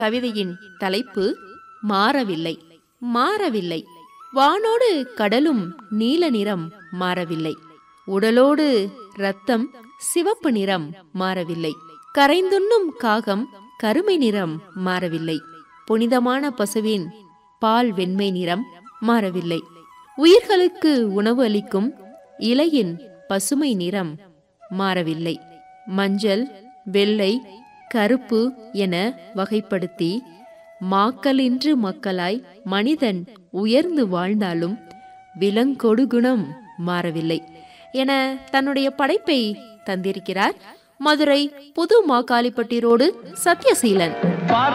கவிதையின் தலைப்பு மாறவில்லை மாறவில்லை வானோடு கடலும் நீல நிறம் மாறவில்லை உடலோடு இரத்தம் சிவப்பு நிறம் மாறவில்லை கரைந்துண்ணும் காகம் கருமை நிறம் மாறவில்லை புனிதமான பசுவின் பால் வெண்மை நிறம் மாறவில்லை உயிர்களுக்கு உணவு அளிக்கும் இலையின் பசுமை நிறம் மாறவில்லை மஞ்சள் வெள்ளை கருப்பு என வகைப்படுத்தி மாக்களின்று மக்களாய் மனிதன் உயர்ந்து வாழ்ந்தாலும் விலங்கொடு குணம் மாறவில்லை என தன்னுடைய படைப்பை தந்திருக்கிறார் மதுரை புது மாகாளிப்பட்டி ரோடு சத்யசீலன்